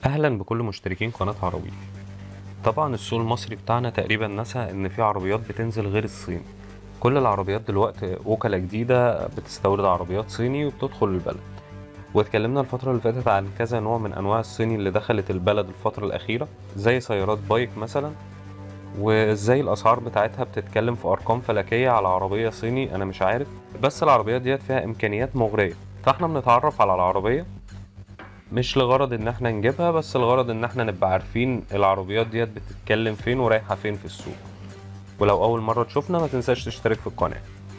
اهلا بكل مشتركين قناة عربي طبعا السوق المصري بتاعنا تقريبا نسى ان في عربيات بتنزل غير الصين كل العربيات دلوقتي وكلاء جديدة بتستورد عربيات صيني وبتدخل البلد واتكلمنا الفترة اللي فاتت عن كذا نوع من انواع الصيني اللي دخلت البلد الفترة الاخيرة زي سيارات بايك مثلا وازاي الاسعار بتاعتها بتتكلم في ارقام فلكية على عربية صيني انا مش عارف بس العربيات ديت فيها امكانيات مغرية فاحنا بنتعرف على العربية مش لغرض ان احنا نجيبها بس لغرض ان احنا نبقى عارفين العربيات ديت بتتكلم فين ورايحة فين في السوق ولو اول مرة تشوفنا ما تنساش تشترك في القناة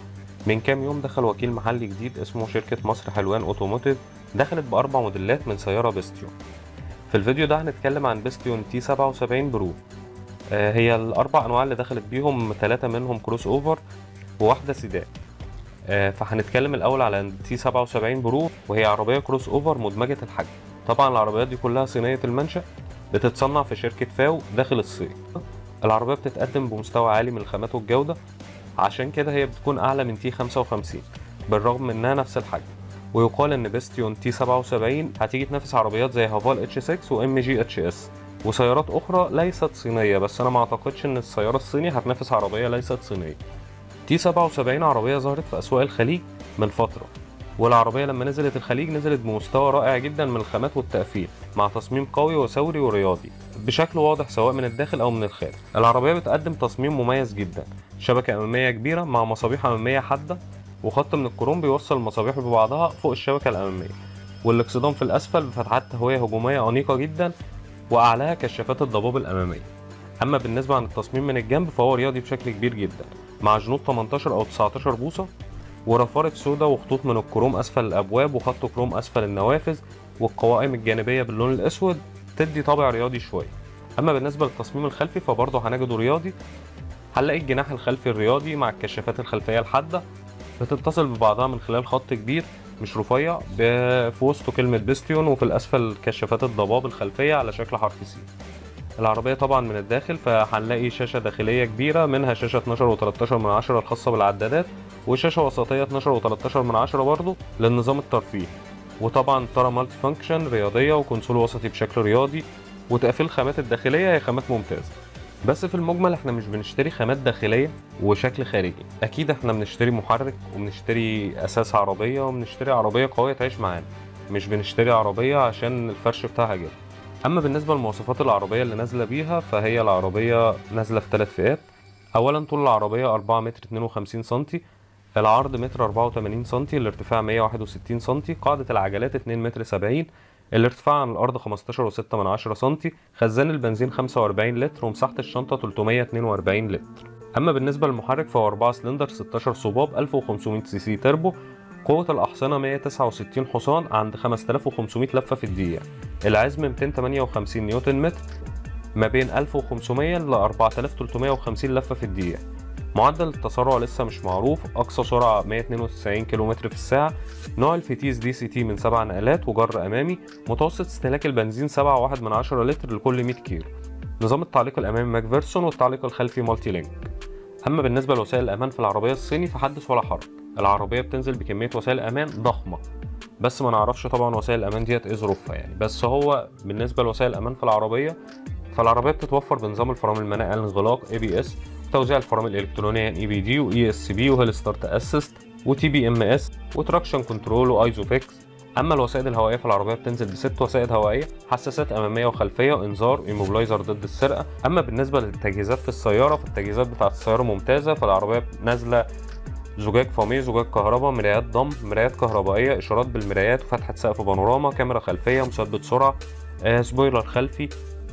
من كام يوم دخل وكيل محلي جديد اسمه شركة مصر حلوان اوتوموتيف دخلت بأربع موديلات من سيارة بيستيون في الفيديو ده هنتكلم عن بيستيون تي 77 برو آه، هي الأربع أنواع اللي دخلت بيهم ثلاثة منهم كروس أوفر وواحدة سيدان آه، فهنتكلم الأول على تي 77 برو وهي عربية كروس أوفر مدمجة الحجم طبعا العربيات دي كلها صينية المنشأ بتتصنع في شركة فاو داخل الصين العربية بتتقدم بمستوى عالي من الخامات والجودة عشان كده هي بتكون أعلى من تي 55 بالرغم من إنها نفس الحجم ويقال إن بيستيون تي 77 هتيجي تنافس عربيات زي هافال اتش 6 وام جي اتش اس وسيارات أخرى ليست صينية بس أنا ما أعتقدش إن السيارة الصيني هتنافس عربية ليست صينية تي 77 عربية ظهرت في أسواق الخليج من فترة والعربية لما نزلت الخليج نزلت بمستوى رائع جدا من الخامات والتقفيل مع تصميم قوي وثوري ورياضي بشكل واضح سواء من الداخل أو من الخارج العربية بتقدم تصميم مميز جدا شبكة أمامية كبيرة مع مصابيح أمامية حادة وخط من الكروم بيوصل المصابيح ببعضها فوق الشبكة الأمامية والاكسدام في الأسفل بفتحات تهوية هجومية أنيقة جدا وأعلاها كشافات الضباب الأمامية أما بالنسبة عن التصميم من الجنب فهو رياضي بشكل كبير جدا مع جنود 18 أو 19 بوصة ورفارف سودا وخطوط من الكروم أسفل الأبواب وخط كروم أسفل النوافذ والقوائم الجانبية باللون الأسود تدي طابع رياضي شوية أما بالنسبة للتصميم الخلفي فبرضه هنجده رياضي هنلاقي الجناح الخلفي الرياضي مع الكشافات الخلفية الحادة بتتصل ببعضها من خلال خط كبير مش رفيع ب- في وسطه كلمة بيستيون وفي الأسفل كشافات الضباب الخلفية على شكل حرف سي العربية طبعا من الداخل فهنلاقي شاشة داخلية كبيرة منها شاشة 12 و13 من عشرة الخاصة بالعدادات وشاشة وسطية 12 و13 من عشرة برضه للنظام الترفيهي وطبعا ترى مالتي فانكشن رياضية وكونسول وسطي بشكل رياضي وتقفيل الخامات الداخلية هي خامات ممتازة بس في المجمل احنا مش بنشتري خامات داخلية وشكل خارجي اكيد احنا بنشتري محرك وبنشتري اساس عربية وبنشتري عربية قوية تعيش معانا مش بنشتري عربية عشان الفرش بتاعها جدا اما بالنسبه لمواصفات العربيه اللي نازله بيها فهي العربيه نازله في ثلاث فئات اولا طول العربيه 4 متر 52 سنتي العرض متر 84 سنتي الارتفاع 161 سنتي قاعده العجلات 2 متر 70 الارتفاع عن الارض 15 و6 من 10 سنتي خزان البنزين 45 لتر ومساحه الشنطه 342 لتر اما بالنسبه للمحرك فهو 4 سلندر 16 صباب 1500 سي سي تربو قوة الأحصنة 169 حصان عند 5500 لفة في الدقيقة العزم 258 نيوتن متر ما بين 1500 ل 4350 لفة في الدقيقة معدل التسارع لسه مش معروف أقصى سرعة 192 كم في الساعة نوع الفتيس دي سي تي من 7 نقلات وجر أمامي متوسط استهلاك البنزين 7.1 من 10 لتر لكل 100 كيلو نظام التعليق الأمامي ماكفيرسون والتعليق الخلفي مالتي لينك أما بالنسبة لوسائل الأمان في العربية الصيني فحدث ولا حرج العربية بتنزل بكمية وسائل أمان ضخمة بس ما نعرفش طبعا وسائل الأمان ديت إيه ظروفها يعني بس هو بالنسبة لوسائل الأمان في العربية فالعربية بتتوفر بنظام الفرامل المناعة الانغلاق اي بي اس توزيع الفرامل الإلكترونيا اي بي دي واي اس بي وهيل ستارت اسيست وتي بي ام اس وتراكشن كنترول وايزوفيكس اما الوسائد الهوائيه في العربيه بتنزل بست وسائد هوائيه حساسات اماميه وخلفيه وانذار ايموبلايزر ضد السرقه اما بالنسبه للتجهيزات في السياره فالتجهيزات بتاعه السياره ممتازه فالعربيه نازله زجاج فامي زجاج كهرباء مرايات ضم مرايات كهربائيه اشارات بالمرايات وفتحه سقف بانوراما كاميرا خلفيه مثبت سرعه آه سبويلر خلفي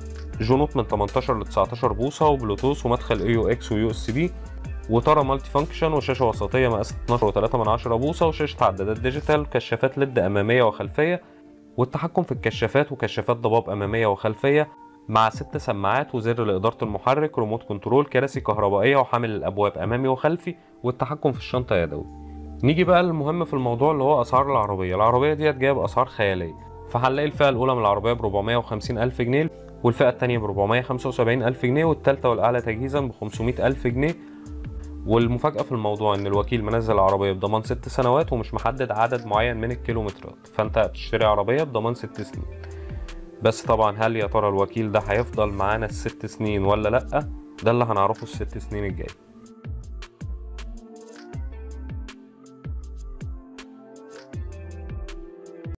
جنوط من 18 ل 19 بوصه وبلوتوث ومدخل اي يو اكس ويو اس بي وترى مالتي فانكشن وشاشه وسطيه مقاس 12 و3 من 10 بوصه وشاشه عدادات ديجيتال كشافات ليد اماميه وخلفيه والتحكم في الكشافات وكشافات ضباب اماميه وخلفيه مع ست سماعات وزر لإدارة المحرك ريموت كنترول كراسي كهربائية وحامل الأبواب أمامي وخلفي والتحكم في الشنطة يدوي نيجي بقى للمهم في الموضوع اللي هو أسعار العربية العربية ديت جاية بأسعار خيالية فهنلاقي الفئة الأولى من العربية ب 450 ألف جنيه والفئة التانية ب 475 ألف جنيه والتالتة والأعلى تجهيزا ب 500 ألف جنيه والمفاجأة في الموضوع إن الوكيل منزل العربية بضمان ست سنوات ومش محدد عدد معين من الكيلومترات فأنت بتشتري عربية بضمان ست سنين بس طبعا هل يا ترى الوكيل ده هيفضل معانا الست سنين ولا لأ ده اللي هنعرفه الست سنين الجاي